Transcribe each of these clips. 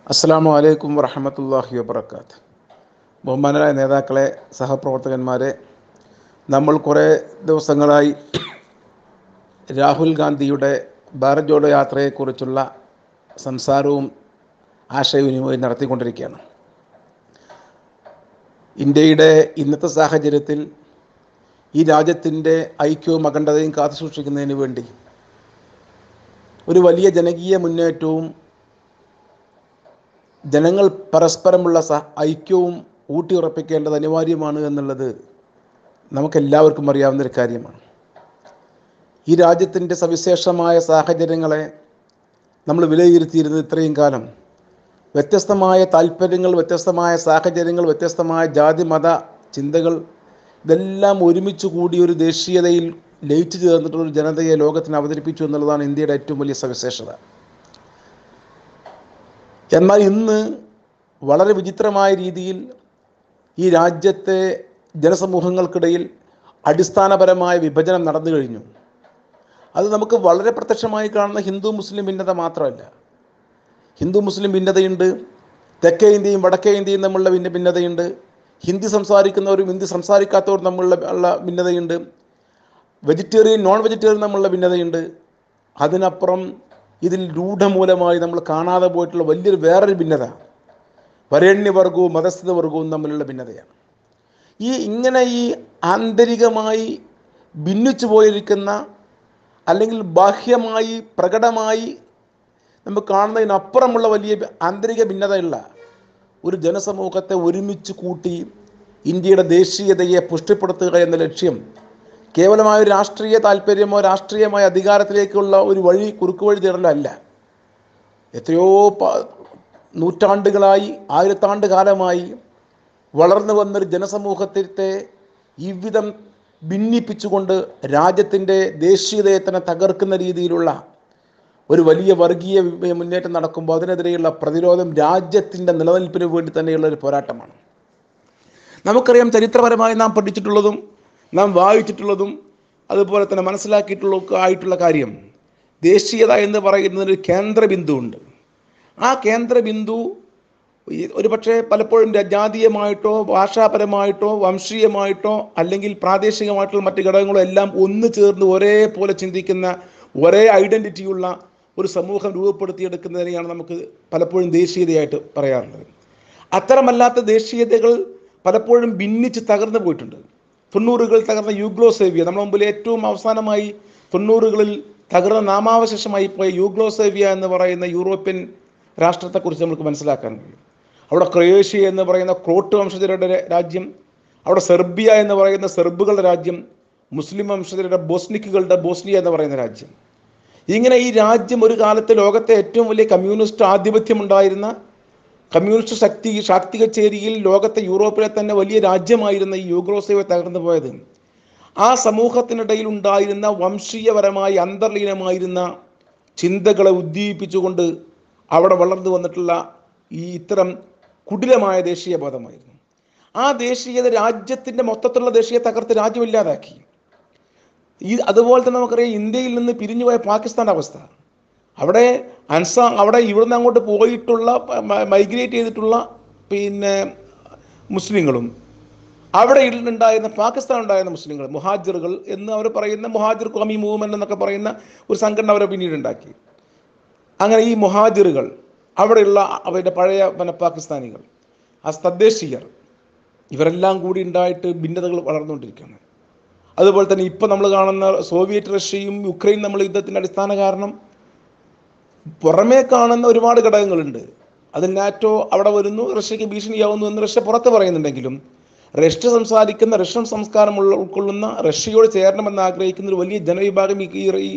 അസ്സാം വലൈക്കും വറഹമത്തല്ലാഹി വബർക്കാത്ത് ബഹുമാനരായ നേതാക്കളെ സഹപ്രവർത്തകന്മാരെ നമ്മൾ കുറേ ദിവസങ്ങളായി രാഹുൽ ഗാന്ധിയുടെ ഭാരത് ജോഡോ യാത്രയെക്കുറിച്ചുള്ള സംസാരവും ആശയവിനിമയവും നടത്തിക്കൊണ്ടിരിക്കുകയാണ് ഇന്ത്യയുടെ ഇന്നത്തെ സാഹചര്യത്തിൽ ഈ രാജ്യത്തിൻ്റെ ഐക്യവും അഖണ്ഡതയും കാത്തുസൂക്ഷിക്കുന്നതിന് വേണ്ടി ഒരു വലിയ ജനകീയ മുന്നേറ്റവും ജനങ്ങൾ പരസ്പരമുള്ള സ ഐക്യവും ഊട്ടിയുറപ്പിക്കേണ്ടത് അനിവാര്യമാണ് എന്നുള്ളത് നമുക്കെല്ലാവർക്കും അറിയാവുന്ന ഒരു കാര്യമാണ് ഈ രാജ്യത്തിൻ്റെ സവിശേഷമായ സാഹചര്യങ്ങളെ നമ്മൾ വിലയിരുത്തിയിരുന്നത് ഇത്രയും കാലം വ്യത്യസ്തമായ താല്പര്യങ്ങൾ വ്യത്യസ്തമായ സാഹചര്യങ്ങൾ വ്യത്യസ്തമായ ജാതി മത ചിന്തകൾ ഇതെല്ലാം ഒരുമിച്ച് കൂടി ഒരു ദേശീയതയിൽ ലയിച്ചു ചേർന്നിട്ടുള്ള ഒരു ജനതയെ ലോകത്തിന് അവതരിപ്പിച്ചു എന്നുള്ളതാണ് ഇന്ത്യയുടെ ഏറ്റവും വലിയ സവിശേഷത എന്നാൽ ഇന്ന് വളരെ വിചിത്രമായ രീതിയിൽ ഈ രാജ്യത്തെ ജനസമൂഹങ്ങൾക്കിടയിൽ അടിസ്ഥാനപരമായ വിഭജനം നടന്നു കഴിഞ്ഞു അത് നമുക്ക് വളരെ പ്രത്യക്ഷമായി കാണുന്ന ഹിന്ദു മുസ്ലിം ഭിന്നത മാത്രമല്ല ഹിന്ദു മുസ്ലിം ഭിന്നതയുണ്ട് തെക്കേ ഇന്ത്യയും വടക്കേ ഇന്ത്യയും തമ്മിലുള്ള ഭിന്ന ഭിന്നതയുണ്ട് ഹിന്ദി സംസാരിക്കുന്നവരും ഹിന്ദി സംസാരിക്കാത്തവരും തമ്മിലുള്ള ഉള്ള ഭിന്നതയുണ്ട് വെജിറ്റേറിയൻ നോൺ വെജിറ്റേറിയൻ തമ്മിലുള്ള ഭിന്നതയുണ്ട് അതിനപ്പുറം ഇതിൽ രൂഢമൂലമായി നമ്മൾ കാണാതെ പോയിട്ടുള്ള വലിയൊരു വേറൊരു ഭിന്നത വരേണ്യവർഗവും മതസ്ഥിത വർഗവും തമ്മിലുള്ള ഭിന്നതയാണ് ഈ ഇങ്ങനെ ഈ ആന്തരികമായി ഭിന്നിച്ചു പോയിരിക്കുന്ന അല്ലെങ്കിൽ ബാഹ്യമായി പ്രകടമായി നമുക്ക് കാണുന്നതിനപ്പുറമുള്ള വലിയ ആന്തരിക ഭിന്നതയുള്ള ഒരു ജനസമൂഹത്തെ ഒരുമിച്ച് കൂട്ടി ഇന്ത്യയുടെ ദേശീയതയെ പുഷ്ടിപ്പെടുത്തുക എന്ന ലക്ഷ്യം കേവലമായ ഒരു രാഷ്ട്രീയ താല്പര്യമോ രാഷ്ട്രീയമായ അധികാരത്തിലേക്കുള്ള ഒരു വഴി കുറുക്കു വഴി തേടലല്ല എത്രയോ നൂറ്റാണ്ടുകളായി ആയിരത്താണ്ട് കാലമായി വളർന്നു വന്നൊരു ജനസമൂഹത്തെ ഇவ்விധം ഭിന്നിപ്പിച്ചുകൊണ്ട് രാജ്യത്തിൻ്റെ ദേശീയതയെ തന്നെ തകർക്കുന്ന രീതിയിലുള്ള ഒരു വലിയ വർഗീയ മുന്നേറ്റം നടക്കുമ്പോൾ അതിനെതിരെയുള്ള പ്രതിരോധം രാജ്യത്തിൻ്റെ നിലനിൽപ്പിന് വേണ്ടി തന്നെയുള്ള ഒരു പോരാട്ടമാണ് നമുക്കറിയാം ചരിത്രപരമായി നാം പഠിച്ചിട്ടുള്ളതും നാം വായിച്ചിട്ടുള്ളതും അതുപോലെ തന്നെ മനസ്സിലാക്കിയിട്ടുള്ള ആയിട്ടുള്ള കാര്യം ദേശീയത എന്ന് പറയുന്നതിന് ഒരു കേന്ദ്രബിന്ദു ഉണ്ട് ആ കേന്ദ്രബിന്ദു ഒരു പക്ഷേ പലപ്പോഴും ജാതീയമായിട്ടോ ഭാഷാപരമായിട്ടോ വംശീയമായിട്ടോ അല്ലെങ്കിൽ പ്രാദേശികമായിട്ടുള്ള മറ്റ് ഘടകങ്ങളോ എല്ലാം ഒന്നു ചേർന്ന് ഒരേപോലെ ചിന്തിക്കുന്ന ഒരേ ഐഡൻറ്റിറ്റിയുള്ള ഒരു സമൂഹം രൂപപ്പെടുത്തിയെടുക്കുന്നതിനെയാണ് നമുക്ക് പലപ്പോഴും ദേശീയതയായിട്ട് പറയാറുള്ളത് അത്തരമല്ലാത്ത ദേശീയതകൾ പലപ്പോഴും ഭിന്നിച്ച് തകർന്നു പോയിട്ടുണ്ട് തൊണ്ണൂറുകൾ തകർന്ന യൂഗ്ലോസേവിയ നമ്മുടെ മുമ്പിൽ ഏറ്റവും അവസാനമായി തൊണ്ണൂറുകളിൽ തകർന്ന നാമാവശേഷമായി പോയ യൂഗ്ലോസേവിയ എന്ന് പറയുന്ന യൂറോപ്യൻ രാഷ്ട്രത്തെക്കുറിച്ച് നമുക്ക് മനസ്സിലാക്കാൻ കഴിയും അവിടെ ക്രൊയേഷ്യ എന്ന് പറയുന്ന ക്രോട്ട് വംശജരുടെ രാജ്യം അവിടെ സെർബിയ എന്ന് പറയുന്ന സെർബുകളുടെ രാജ്യം മുസ്ലിം വംശജരുടെ ബോസ്നിക്കുകളുടെ ബോസ്നിയ എന്ന് പറയുന്ന രാജ്യം ഇങ്ങനെ ഈ രാജ്യം ഒരു കാലത്ത് ലോകത്തെ ഏറ്റവും വലിയ കമ്മ്യൂണിസ്റ്റ് ആധിപത്യം ഉണ്ടായിരുന്ന കമ്മ്യൂണിസ്റ്റ് ശക്തി ശാക്തി കച്ചേരിയിൽ ലോകത്തെ യൂറോപ്പിലെ തന്നെ വലിയ രാജ്യമായിരുന്ന ഈ യൂഗ്രോസേവ തകർന്നു പോയത് ആ സമൂഹത്തിനിടയിൽ ഉണ്ടായിരുന്ന വംശീയപരമായി അന്തർലീനമായിരുന്ന ചിന്തകളെ ഉദ്ദീപിച്ചുകൊണ്ട് അവിടെ വളർന്നു വന്നിട്ടുള്ള ഈ ഇത്തരം കുടിലമായ ദേശീയബോധമായിരുന്നു ആ ദേശീയത രാജ്യത്തിൻ്റെ മൊത്തത്തിലുള്ള ദേശീയ തകർത്ത് രാജ്യമില്ലാതാക്കി ഈ അതുപോലെ തന്നെ നമുക്കറിയാം ഇന്ത്യയിൽ നിന്ന് പിരിഞ്ഞുപോയ പാകിസ്ഥാൻ്റെ അവസ്ഥ അവിടെ അൻസ അവിടെ ഇവിടുന്ന് അങ്ങോട്ട് പോയിട്ടുള്ള മൈഗ്രേറ്റ് ചെയ്തിട്ടുള്ള പിന്നെ മുസ്ലിങ്ങളും അവിടെ ഉണ്ടായിരുന്ന പാകിസ്ഥാൻ ഉണ്ടായിരുന്ന മുസ്ലിങ്ങൾ മുഹാജിറുകൾ എന്ന് അവർ പറയുന്ന മുഹാജിർ കോമി മൂവ്മെൻ്റ് എന്നൊക്കെ പറയുന്ന ഒരു സംഘടന അവരെ പിന്നീട് ഉണ്ടാക്കി അങ്ങനെ ഈ മുഹാജിറുകൾ അവിടെയുള്ള അവരുടെ പഴയ പിന്നെ പാകിസ്ഥാനികൾ ആ തദ്ദേശീയർ ഇവരെല്ലാം കൂടി ഉണ്ടായിട്ട് ഭിന്നതകൾ വളർന്നുകൊണ്ടിരിക്കുകയാണ് അതുപോലെ തന്നെ ഇപ്പം നമ്മൾ കാണുന്ന സോവിയറ്റ് റഷ്യയും യുക്രൈൻ നമ്മൾ യുദ്ധത്തിൻ്റെ അടിസ്ഥാന കാരണം പുറമേ കാണുന്ന ഒരുപാട് ഘടകങ്ങളുണ്ട് അത് നാറ്റോ അവിടെ വരുന്നു റഷ്യക്ക് ഭീഷണിയാവുന്നു എന്ന് റഷ്യ പുറത്ത് പറയുന്നുണ്ടെങ്കിലും റഷ്യ സംസാരിക്കുന്ന റഷ്യൻ സംസ്കാരമുള്ള ഉൾക്കൊള്ളുന്ന റഷ്യയോട് ചേരണമെന്ന് ആഗ്രഹിക്കുന്ന ഒരു വലിയ ജനവിഭാഗം ഈ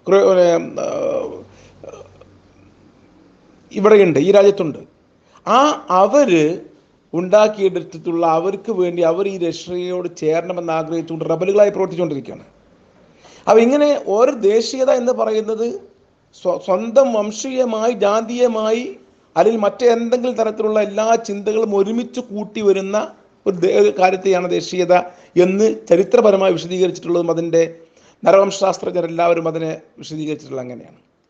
ഇവിടെയുണ്ട് ഈ രാജ്യത്തുണ്ട് ആ അവര് ഉണ്ടാക്കിയെടുത്തിട്ടുള്ള അവർക്ക് വേണ്ടി അവർ ഈ റഷ്യയോട് ചേരണമെന്ന് ആഗ്രഹിച്ചുകൊണ്ട് റബലുകളായി പ്രവർത്തിച്ചുകൊണ്ടിരിക്കുകയാണ് അപ്പോൾ ഇങ്ങനെ ഒരു ദേശീയത എന്ന് പറയുന്നത് സ്വന്തം വംശീയമായി ജാതീയമായി അല്ലെങ്കിൽ മറ്റെന്തെങ്കിലും തരത്തിലുള്ള എല്ലാ ചിന്തകളും ഒരുമിച്ച് കൂട്ടി വരുന്ന ഒരു കാര്യത്തെയാണ് ദേശീയത എന്ന് ചരിത്രപരമായി വിശദീകരിച്ചിട്ടുള്ളതും അതിൻ്റെ നരവംശാസ്ത്രജ്ഞരെല്ലാവരും അതിനെ വിശദീകരിച്ചിട്ടുള്ളത് അങ്ങനെയാണ്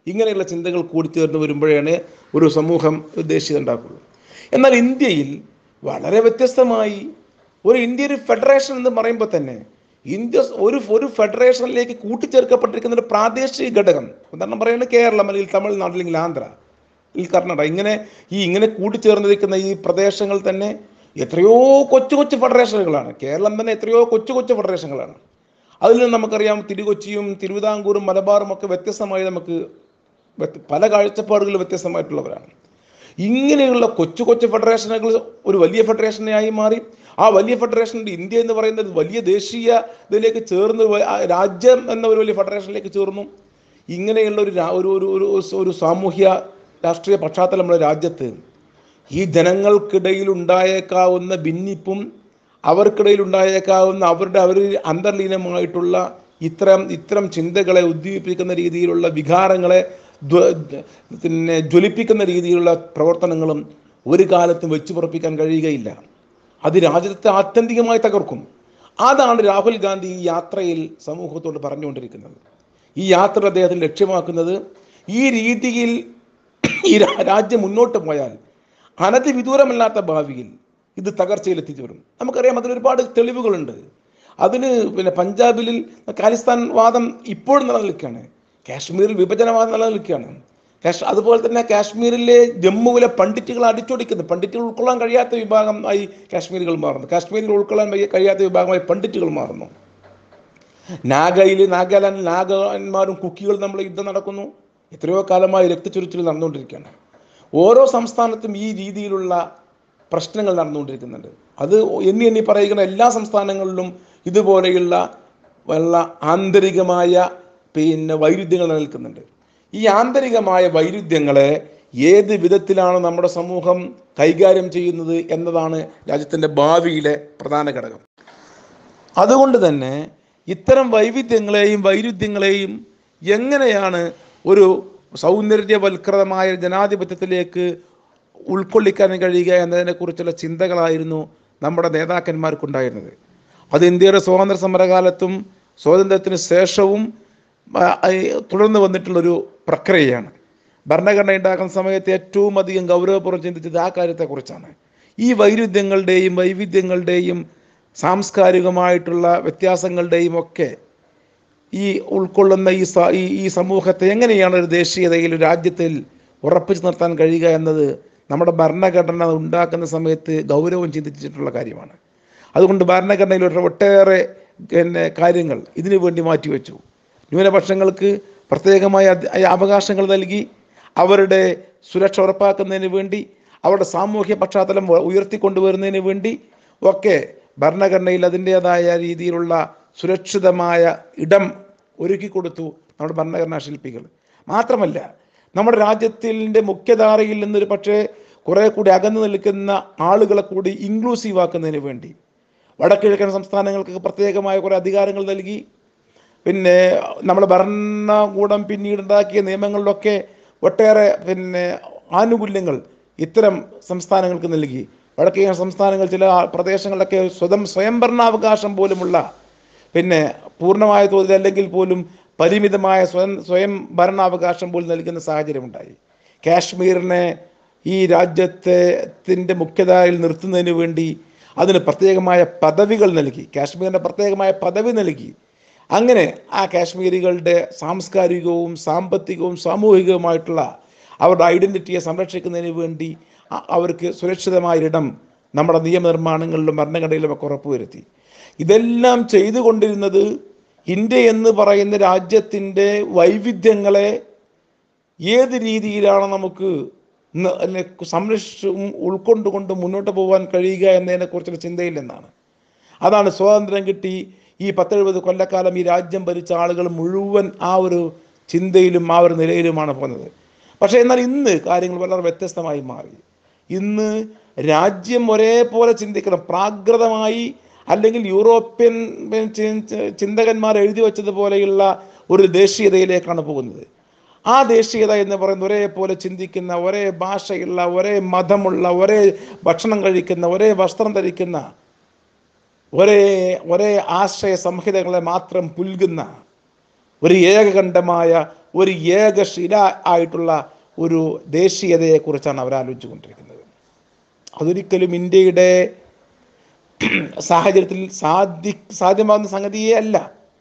ഇങ്ങനെയുള്ള ചിന്തകൾ കൂടിച്ചേർന്ന് വരുമ്പോഴാണ് ഒരു സമൂഹം ദേശീയത ഉണ്ടാക്കുള്ളൂ എന്നാൽ ഇന്ത്യയിൽ വളരെ വ്യത്യസ്തമായി ഒരു ഇന്ത്യ ഒരു ഫെഡറേഷൻ എന്ന് പറയുമ്പോൾ തന്നെ ഇന്ത്യ ഒരു ഒരു ഫെഡറേഷനിലേക്ക് കൂട്ടിച്ചേർക്കപ്പെട്ടിരിക്കുന്ന ഒരു പ്രാദേശിക ഘടകം ഉദാഹരണം പറയുന്നത് കേരളം അല്ലെങ്കിൽ തമിഴ്നാട് അല്ലെങ്കിൽ ആന്ധ്ര ഈ കർണാടക ഇങ്ങനെ ഈ ഇങ്ങനെ കൂട്ടിച്ചേർന്നിരിക്കുന്ന ഈ പ്രദേശങ്ങൾ തന്നെ എത്രയോ കൊച്ചു കൊച്ചു ഫെഡറേഷനുകളാണ് കേരളം തന്നെ എത്രയോ കൊച്ചു കൊച്ചു ഫെഡറേഷനുകളാണ് അതിൽ നിന്ന് നമുക്കറിയാം തിരുകൊച്ചിയും തിരുവിതാംകൂറും മലബാറും ഒക്കെ വ്യത്യസ്തമായി നമുക്ക് വ്യത്യ- പല കാഴ്ചപ്പാടുകളിൽ വ്യത്യസ്തമായിട്ടുള്ളവരാണ് ഇങ്ങനെയുള്ള കൊച്ചു കൊച്ചു ഫെഡറേഷനുകൾ ഒരു വലിയ ഫെഡറേഷനായി മാറി ആ വലിയ ഫെഡറേഷൻ്റെ ഇന്ത്യ എന്ന് പറയുന്നത് വലിയ ദേശീയ ഇതിലേക്ക് ചേർന്ന് വ- ആ രാജ്യം എന്ന ഒരു വലിയ ഫെഡറേഷനിലേക്ക് ചേർന്നു ഇങ്ങനെയുള്ള ഒരു രാ- ഒരു ഒരു ഒരു ഒരു സാമൂഹ്യ രാഷ്ട്രീയ പശ്ചാത്തലം നമ്മുടെ രാജ്യത്ത് ഈ ജനങ്ങൾക്കിടയിൽ ഉണ്ടായേക്കാവുന്ന ഭിന്നിപ്പും അവർക്കിടയിൽ ഉണ്ടായേക്കാവുന്ന അവരുടെ അവർ അന്തർലീനമായിട്ടുള്ള ഇത്തരം ഇത്തരം ചിന്തകളെ ഉദ്ദീപിക്കുന്ന രീതിയിലുള്ള വികാരങ്ങളെ ദ്വ- ദ്വ- പിന്നെ ജ്വലിപ്പിക്കുന്ന രീതിയിലുള്ള പ്രവർത്തനങ്ങളും ഒരു കാലത്തും വെച്ചു പുറപ്പിക്കാൻ കഴിയുകയില്ല അത് രാജ്യത്തെ ആത്യന്തികമായി തകർക്കും അതാണ് രാഹുൽ ഗാന്ധി ഈ യാത്രയിൽ സമൂഹത്തോട് പറഞ്ഞുകൊണ്ടിരിക്കുന്നത് ഈ യാത്ര അദ്ദേഹത്തിന് ലക്ഷ്യമാക്കുന്നത് ഈ രീതിയിൽ ഈ രാ- രാജ്യം മുന്നോട്ട് പോയാൽ അനധിവിദൂരമല്ലാത്ത ഭാവിയിൽ ഇത് തകർച്ചയിൽ എത്തിച്ചേരും നമുക്കറിയാം അതിന് ഒരുപാട് തെളിവുകളുണ്ട് അതിന് പിന്നെ പഞ്ചാബിൽ ഖാലിസ്ഥാൻ വാദം ഇപ്പോഴും നിലനിൽക്കുകയാണ് കാശ്മീരിൽ വിഭജനവാദം നിലനിൽക്കുകയാണ് കാശ് അതുപോലെ തന്നെ കാശ്മീരിലെ ജമ്മുവിലെ പണ്ഡിറ്റുകൾ അടിച്ചൊടിക്കുന്നു പണ്ഡിറ്റുകൾ ഉൾക്കൊള്ളാൻ കഴിയാത്ത വിഭാഗമായി കാശ്മീരികൾ മാറുന്നു കാശ്മീരിൽ ഉൾക്കൊള്ളാൻ വയ്യ- കഴിയാത്ത വിഭാഗമായി പണ്ഡിറ്റുകൾ മാറുന്നു നാഗയിൽ നാഗാലാൻഡിൽ നാഗന്മാരും കുക്കികളും നമ്മൾ യുദ്ധം നടക്കുന്നു എത്രയോ കാലമായി രക്തച്ചൊരിച്ചിൽ നടന്നുകൊണ്ടിരിക്കുകയാണ് ഓരോ സംസ്ഥാനത്തും ഈ രീതിയിലുള്ള പ്രശ്നങ്ങൾ നടന്നുകൊണ്ടിരിക്കുന്നുണ്ട് അത് എണ്ണി എണ്ണി പറയുന്ന എല്ലാ സംസ്ഥാനങ്ങളിലും ഇതുപോലെയുള്ള വല്ല ആന്തരികമായ പിന്നെ വൈരുദ്ധ്യങ്ങൾ നിലനിൽക്കുന്നുണ്ട് ഈ ആന്തരികമായ വൈരുദ്ധ്യങ്ങളെ ഏത് വിധത്തിലാണ് നമ്മുടെ സമൂഹം കൈകാര്യം ചെയ്യുന്നത് എന്നതാണ് രാജ്യത്തിൻ്റെ ഭാവിയിലെ പ്രധാന ഘടകം അതുകൊണ്ട് തന്നെ ഇത്തരം വൈവിധ്യങ്ങളെയും വൈരുദ്ധ്യങ്ങളെയും എങ്ങനെയാണ് ഒരു സൗന്ദര്യവൽകൃതമായ ജനാധിപത്യത്തിലേക്ക് ഉൾക്കൊള്ളിക്കാൻ കഴിയുക എന്നതിനെക്കുറിച്ചുള്ള ചിന്തകളായിരുന്നു നമ്മുടെ നേതാക്കന്മാർക്കുണ്ടായിരുന്നത് അത് ഇന്ത്യയുടെ സ്വാതന്ത്ര്യ സമരകാലത്തും സ്വാതന്ത്ര്യത്തിന് ശേഷവും ആ, ഈ തുടർന്ന് വന്നിട്ടുള്ളൊരു പ്രക്രിയയാണ് ഭരണഘടന ഉണ്ടാക്കുന്ന സമയത്ത് ഏറ്റവും അധികം ഗൗരവപൂർവ്വം ചിന്തിച്ചത് ആ കാര്യത്തെക്കുറിച്ചാണ് ഈ വൈരുദ്ധ്യങ്ങളുടെയും വൈവിധ്യങ്ങളുടെയും സാംസ്കാരികമായിട്ടുള്ള വ്യത്യാസങ്ങളുടെയും ഒക്കെ ഈ ഉൾക്കൊള്ളുന്ന ഈ സ- ഈ ഈ സമൂഹത്തെ എങ്ങനെയാണ് ഒരു ദേശീയതയിൽ ഒരു രാജ്യത്തിൽ ഉറപ്പിച്ചു നിർത്താൻ കഴിയുക എന്നത് നമ്മുടെ ഭരണഘടന ഉണ്ടാക്കുന്ന സമയത്ത് ഗൗരവം ചിന്തിച്ചിട്ടുള്ള കാര്യമാണ് അതുകൊണ്ട് ഭരണഘടനയിൽ ഒരു ഒട്ടേറെ പിന്നെ കാര്യങ്ങൾ ഇതിനു വേണ്ടി മാറ്റിവെച്ചു ന്യൂനപക്ഷങ്ങൾക്ക് പ്രത്യേകമായ അധ- അവകാശങ്ങൾ നൽകി അവരുടെ സുരക്ഷ ഉറപ്പാക്കുന്നതിന് വേണ്ടി അവരുടെ സാമൂഹ്യ പശ്ചാത്തലം ഉ- ഉയർത്തിക്കൊണ്ടുവരുന്നതിന് വേണ്ടി ഒക്കെ ഭരണഘടനയിൽ അതിൻ്റേതായ രീതിയിലുള്ള സുരക്ഷിതമായ ഇടം ഒരുക്കി കൊടുത്തു നമ്മുടെ ഭരണഘടനാ ശില്പികൾ മാത്രമല്ല നമ്മുടെ രാജ്യത്തിൻ്റെ മുഖ്യധാരയിൽ നിന്നൊരു പക്ഷേ കുറേ കൂടി അകന്നു നിൽക്കുന്ന ആളുകളെ കൂടി ഇൻക്ലൂസീവ് ആക്കുന്നതിന് വേണ്ടി വടക്കിഴക്കൻ സംസ്ഥാനങ്ങൾക്ക് പ്രത്യേകമായ കുറേ അധികാരങ്ങൾ നൽകി പിന്നെ നമ്മുടെ ഭരണകൂടം പിന്നീട് ഉണ്ടാക്കിയ നിയമങ്ങളിലൊക്കെ ഒട്ടേറെ പിന്നെ ആനുകൂല്യങ്ങൾ ഇത്തരം സംസ്ഥാനങ്ങൾക്ക് നൽകി വടക്കേ സംസ്ഥാനങ്ങൾ ചില പ്രദേശങ്ങളിലൊക്കെ സ്വതം സ്വയംഭരണാവകാശം പോലുമുള്ള പിന്നെ പൂർണ്ണമായ തോതിൽ അല്ലെങ്കിൽ പോലും പരിമിതമായ സ്വയം സ്വയം ഭരണാവകാശം പോലും നൽകുന്ന സാഹചര്യമുണ്ടായി കാശ്മീരിനെ ഈ രാജ്യത്തിൻ്റെ മുഖ്യധാരയിൽ നിർത്തുന്നതിന് വേണ്ടി അതിന് പ്രത്യേകമായ പദവികൾ നൽകി കാശ്മീരിന് പ്രത്യേകമായ പദവി നൽകി അങ്ങനെ ആ കാശ്മീരികളുടെ സാംസ്കാരികവും സാമ്പത്തികവും സാമൂഹികവുമായിട്ടുള്ള അവരുടെ ഐഡൻറ്റിറ്റിയെ സംരക്ഷിക്കുന്നതിന് വേണ്ടി അ- അവർക്ക് സുരക്ഷിതമായൊരിടം നമ്മുടെ നിയമനിർമ്മാണങ്ങളിലും ഭരണഘടനയിലും ഒക്കെ ഉറപ്പുവരുത്തി ഇതെല്ലാം ചെയ്തുകൊണ്ടിരുന്നത് ഇന്ത്യ എന്ന് പറയുന്ന രാജ്യത്തിൻ്റെ വൈവിധ്യങ്ങളെ ഏത് രീതിയിലാണ് നമുക്ക് ന- അല്ലെ സംരക്ഷിച്ചും ഉൾക്കൊണ്ടുകൊണ്ട് മുന്നോട്ട് പോകാൻ കഴിയുക എന്നതിനെക്കുറിച്ചുള്ള ചിന്തയില്ലെന്നാണ് അതാണ് സ്വാതന്ത്ര്യം കിട്ടി ഈ പത്തെഴുപത് കൊല്ലക്കാലം ഈ രാജ്യം ഭരിച്ച ആളുകൾ മുഴുവൻ ആ ഒരു ചിന്തയിലും ആ ഒരു നിലയിലുമാണ് പോകുന്നത് പക്ഷേ എന്നാൽ ഇന്ന് കാര്യങ്ങൾ വളരെ വ്യത്യസ്തമായി മാറി ഇന്ന് രാജ്യം ഒരേപോലെ ചിന്തിക്കണം പ്രാകൃതമായി അല്ലെങ്കിൽ യൂറോപ്യൻ ചി- ചി- ചിന്തകന്മാർ എഴുതി വച്ചതുപോലെയുള്ള ഒരു ദേശീയതയിലേക്കാണ് പോകുന്നത് ആ ദേശീയത എന്ന് പറയുന്ന ഒരേപോലെ ചിന്തിക്കുന്ന ഒരേ ഭാഷയുള്ള ഒരേ മതമുള്ള ഒരേ ഭക്ഷണം കഴിക്കുന്ന ഒരേ വസ്ത്രം ധരിക്കുന്ന ഒരേ ഒരേ ആശ്രയ സംഹിതകളെ മാത്രം പുൽകുന്ന ഒരു ഏകകണ്ഠമായ ഒരു ഏകശില ആയിട്ടുള്ള ഒരു ദേശീയതയെക്കുറിച്ചാണ് അവർ ആലോചിച്ചു കൊണ്ടിരിക്കുന്നത് അതൊരിക്കലും ഇന്ത്യയുടെ സാഹചര്യത്തിൽ സാധി സാധ്യമാകുന്ന സംഗതിയേ അല്ല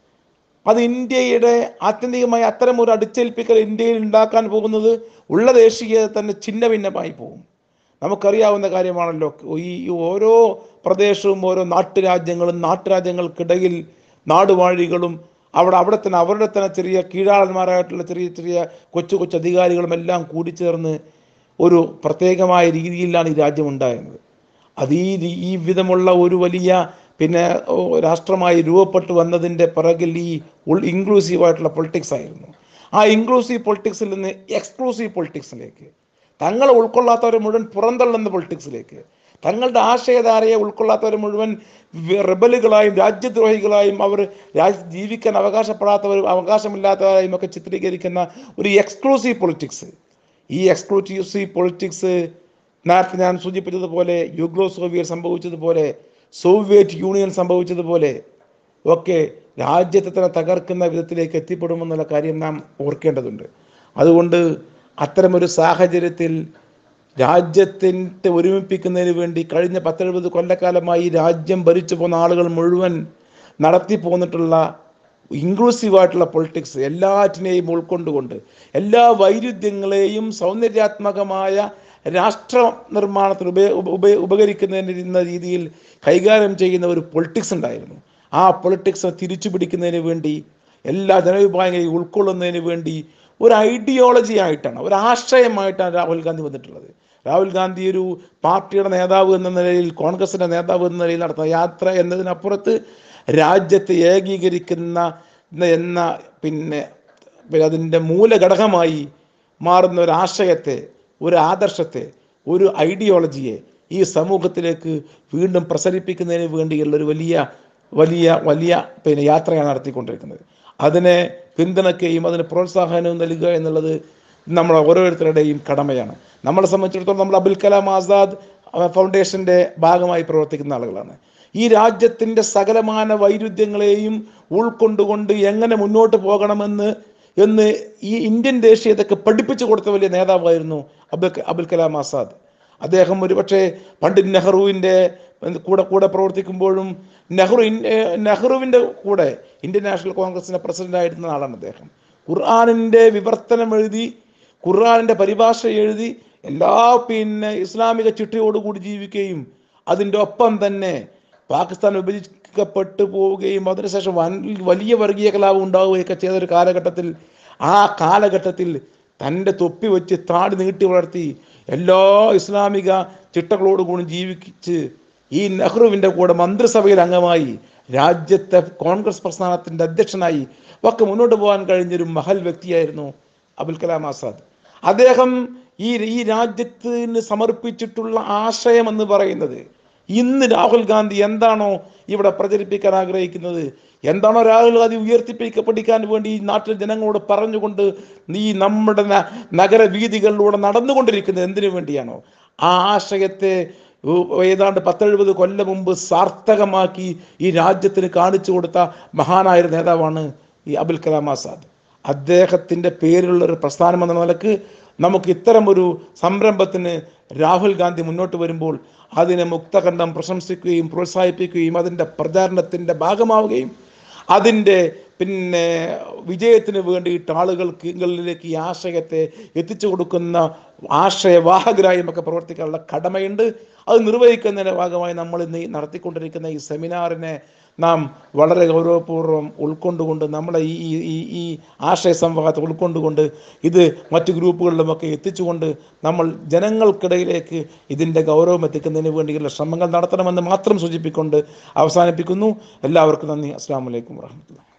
അത് ഇന്ത്യയുടെ ആത്യന്തികമായി അത്തരം ഒരു അടിച്ചേൽപ്പിക്കൽ ഇന്ത്യയിൽ ഉണ്ടാക്കാൻ പോകുന്നത് ഉള്ള ദേശീയത തന്നെ ഛിന്ന ഭിന്നമായി പോകും നമുക്കറിയാവുന്ന കാര്യമാണല്ലോ ഈ ഓരോ പ്രദേശവും ഓരോ നാട്ടുരാജ്യങ്ങളും നാട്ടുരാജ്യങ്ങൾക്കിടയിൽ നാടുവാഴികളും അവിടെ അവിടെ തന്നെ അവരുടെ തന്നെ ചെറിയ കീഴാളന്മാരായിട്ടുള്ള ചെറിയ ചെറിയ കൊച്ചു കൊച്ചു അധികാരികളും എല്ലാം കൂടിച്ചേർന്ന് ഒരു പ്രത്യേകമായ രീതിയിലാണ് ഈ രാജ്യം ഉണ്ടായിരുന്നത് അത് ഈ രീ- ഈ വിധമുള്ള ഒരു വലിയ പിന്നെ ഓ, രാഷ്ട്രമായി രൂപപ്പെട്ടു വന്നതിൻ്റെ പിറകിൽ ഈ ഉൾ ഇൻക്ലൂസീവായിട്ടുള്ള പൊളിറ്റിക്സ് ആയിരുന്നു ആ ഇൻക്ലൂസീവ് പൊളിറ്റിക്സിൽ നിന്ന് എക്സ്ക്ലൂസീവ് പൊളിറ്റിക്സിലേക്ക് തങ്ങളെ ഉൾക്കൊള്ളാത്തവരെ മുഴുവൻ പുറന്തള്ളുന്ന പൊളിറ്റിക്സിലേക്ക് തങ്ങളുടെ ആശയധാരയെ ഉൾക്കൊള്ളാത്തവരെ മുഴുവൻ വി- റിബലുകളായും രാജ്യദ്രോഹികളായും അവർ രാജ്യ ജീവിക്കാൻ അവകാശപ്പെടാത്തവരും അവകാശമില്ലാത്തവരായും ഒക്കെ ചിത്രീകരിക്കുന്ന ഒരു എക്സ്ക്ലൂസീവ് പൊളിറ്റിക്സ് ഈ എക്സ്ക്ലൂസീവ് പൊളിറ്റിക്സ് നേരത്തെ ഞാൻ സൂചിപ്പിച്ചതുപോലെ യുഗ്ലോ സോവിയറ്റ് സംഭവിച്ചതുപോലെ സോവിയറ്റ് യൂണിയൻ സംഭവിച്ചതുപോലെ ഒക്കെ രാജ്യത്തെ തന്നെ തകർക്കുന്ന വിധത്തിലേക്ക് എത്തിപ്പെടുമെന്നുള്ള കാര്യം നാം ഓർക്കേണ്ടതുണ്ട് അതുകൊണ്ട് അത്തരമൊരു സാഹചര്യത്തിൽ രാജ്യത്തിൻ്റെ ഒരുമിപ്പിക്കുന്നതിന് വേണ്ടി കഴിഞ്ഞ പത്തെഴുപത് കൊല്ലക്കാലമായി രാജ്യം ഭരിച്ചു പോകുന്ന ആളുകൾ മുഴുവൻ നടത്തി പോന്നിട്ടുള്ള ഇൻക്ലൂസീവായിട്ടുള്ള പൊളിറ്റിക്സ് എല്ലാറ്റിനെയും ഉൾക്കൊണ്ടുകൊണ്ട് എല്ലാ വൈരുദ്ധ്യങ്ങളെയും സൗന്ദര്യാത്മകമായ രാഷ്ട്ര നിർമ്മാണത്തിന് ഉപ ഉപ ഉപകരിക്കുന്നതിന് രീതിയിൽ കൈകാര്യം ചെയ്യുന്ന ഒരു പൊളിറ്റിക്സ് ഉണ്ടായിരുന്നു ആ പൊളിറ്റിക്സിനെ തിരിച്ചു പിടിക്കുന്നതിന് വേണ്ടി എല്ലാ ജനവിഭാഗങ്ങളെയും ഉൾക്കൊള്ളുന്നതിന് വേണ്ടി ഒരു ഐഡിയോളജി ആയിട്ടാണ് ഒരു ആശയമായിട്ടാണ് രാഹുൽ ഗാന്ധി വന്നിട്ടുള്ളത് രാഹുൽ ഗാന്ധി ഒരു പാർട്ടിയുടെ നേതാവ് എന്ന നിലയിൽ കോൺഗ്രസിൻ്റെ നേതാവ് എന്ന നിലയിൽ നടത്തുന്ന യാത്ര എന്നതിനപ്പുറത്ത് രാജ്യത്തെ ഏകീകരിക്കുന്ന എന്ന പിന്നെ പിന്നെ അതിൻ്റെ മൂലഘടകമായി മാറുന്ന ഒരു ആശയത്തെ ഒരു ആദർശത്തെ ഒരു ഐഡിയോളജിയെ ഈ സമൂഹത്തിലേക്ക് വീണ്ടും പ്രസരിപ്പിക്കുന്നതിന് വേണ്ടിയുള്ള ഒരു വലിയ വലിയ വലിയ പിന്നെ യാത്രയാണ് നടത്തിക്കൊണ്ടിരിക്കുന്നത് അതിനെ പിന്തുണയ്ക്കുകയും അതിന് പ്രോത്സാഹനവും നൽകുക എന്നുള്ളത് നമ്മൾ ഓരോരുത്തരുടെയും കടമയാണ് നമ്മളെ സംബന്ധിച്ചിടത്തോളം നമ്മൾ അബുൽ കലാം ആസാദ് ഫൗണ്ടേഷൻ്റെ ഭാഗമായി പ്രവർത്തിക്കുന്ന ആളുകളാണ് ഈ രാജ്യത്തിൻ്റെ സകലമാന വൈരുദ്ധ്യങ്ങളെയും ഉൾക്കൊണ്ടുകൊണ്ട് എങ്ങനെ മുന്നോട്ട് പോകണമെന്ന് എന്ന് ഈ ഇന്ത്യൻ ദേശീയതയ്ക്ക് പഠിപ്പിച്ചു കൊടുത്ത വലിയ നേതാവായിരുന്നു അബുൽ അബുൽ കലാം ആസാദ് അദ്ദേഹം ഒരുപക്ഷെ പണ്ഡിറ്റ് നെഹ്റുവിൻ്റെ കൂടെ കൂടെ പ്രവർത്തിക്കുമ്പോഴും നെഹ്റു ഇൻ- ഏഹ് നെഹ്റുവിൻ്റെ കൂടെ ഇന്ത്യൻ നാഷണൽ കോൺഗ്രസിൻ്റെ പ്രസിഡന്റ് ആയിരുന്ന ആളാണ് അദ്ദേഹം ഖുർആാനിൻ്റെ വിവർത്തനം എഴുതി ഖുർആാനിൻ്റെ പരിഭാഷ എഴുതി എല്ലാ പിന്നെ ഇസ്ലാമിക ചിട്ടയോടുകൂടി ജീവിക്കുകയും അതിൻ്റെ ഒപ്പം തന്നെ പാകിസ്ഥാൻ വിഭജിക്കപ്പെട്ടു പോവുകയും അതിനുശേഷം വൻ വലിയ വർഗീയ കലാപം ഉണ്ടാവുകയൊക്കെ ചെയ്ത ഒരു കാലഘട്ടത്തിൽ ആ കാലഘട്ടത്തിൽ തൻ്റെ തൊപ്പി വെച്ച് താടി നീട്ടി വളർത്തി എല്ലാ ഇസ്ലാമിക ചിട്ടകളോടുകൂടി ജീവിച്ച് ഈ നെഹ്റുവിൻ്റെ കൂടെ മന്ത്രിസഭയിൽ അംഗമായി രാജ്യത്തെ കോൺഗ്രസ് പ്രസ്ഥാനത്തിൻ്റെ അധ്യക്ഷനായി ഒക്കെ മുന്നോട്ട് പോകാൻ കഴിഞ്ഞൊരു മഹൽ വ്യക്തിയായിരുന്നു അബുൽ കലാം ആസാദ് അദ്ദേഹം ഈ ഈ രാജ്യത്തിന് സമർപ്പിച്ചിട്ടുള്ള ആശയം എന്ന് പറയുന്നത് ഇന്ന് രാഹുൽ ഗാന്ധി എന്താണോ ഇവിടെ പ്രചരിപ്പിക്കാൻ ആഗ്രഹിക്കുന്നത് എന്താണോ രാഹുൽ ഗാന്ധി ഉയർത്തിപ്പിക്കപ്പെടിക്കാൻ വേണ്ടി ഈ നാട്ടിലെ ജനങ്ങളോട് പറഞ്ഞുകൊണ്ട് ഈ നമ്മുടെ ന- നഗരവീഥികളിലൂടെ നടന്നുകൊണ്ടിരിക്കുന്നത് എന്തിനു വേണ്ടിയാണോ ആ ആശയത്തെ ഉ- ഏതാണ്ട് പത്തെഴുപത് കൊല്ലം മുമ്പ് സാർത്ഥകമാക്കി ഈ രാജ്യത്തിന് കാണിച്ചു കൊടുത്ത മഹാനായ ഒരു നേതാവാണ് ഈ അബുൽ കലാം ആസാദ് അദ്ദേഹത്തിൻ്റെ പേരിലുള്ള ഒരു പ്രസ്ഥാനം എന്ന നിലക്ക് നമുക്ക് ഇത്തരം ഒരു സംരംഭത്തിന് രാഹുൽ ഗാന്ധി മുന്നോട്ട് വരുമ്പോൾ അതിനെ മുക്തകണ്ഠം പ്രശംസിക്കുകയും പ്രോത്സാഹിപ്പിക്കുകയും അതിൻ്റെ പ്രചാരണത്തിൻ്റെ ഭാഗമാവുകയും അതിൻ്റെ പിന്നെ വിജയത്തിന് വേണ്ടിയിട്ട് ആളുകൾക്ക് ഈ ആശയത്തെ എത്തിച്ചു കൊടുക്കുന്ന ആശയവാഹകരായും ഒക്കെ പ്രവർത്തിക്കാനുള്ള കടമയുണ്ട് അത് നിർവഹിക്കുന്നതിൻ്റെ ഭാഗമായി നമ്മൾ ഇന്ന് ഈ നടത്തിക്കൊണ്ടിരിക്കുന്ന ഈ സെമിനാറിനെ നാം വളരെ ഗൗരവപൂർവ്വം ഉൾക്കൊണ്ടുകൊണ്ട് നമ്മളെ ഈ ഈ ഈ ഈ ആശയ സംവാദത്തെ ഉൾക്കൊണ്ടുകൊണ്ട് ഇത് മറ്റു ഗ്രൂപ്പുകളിലുമൊക്കെ എത്തിച്ചുകൊണ്ട് നമ്മൾ ജനങ്ങൾക്കിടയിലേക്ക് ഇതിൻ്റെ ഗൗരവം എത്തിക്കുന്നതിന് വേണ്ടിയുള്ള ശ്രമങ്ങൾ നടത്തണമെന്ന് മാത്രം സൂചിപ്പിക്കൊണ്ട് അവസാനിപ്പിക്കുന്നു എല്ലാവർക്കും നന്ദി അസ്സാം വലൈക്കും വാഹമത്തുള്ള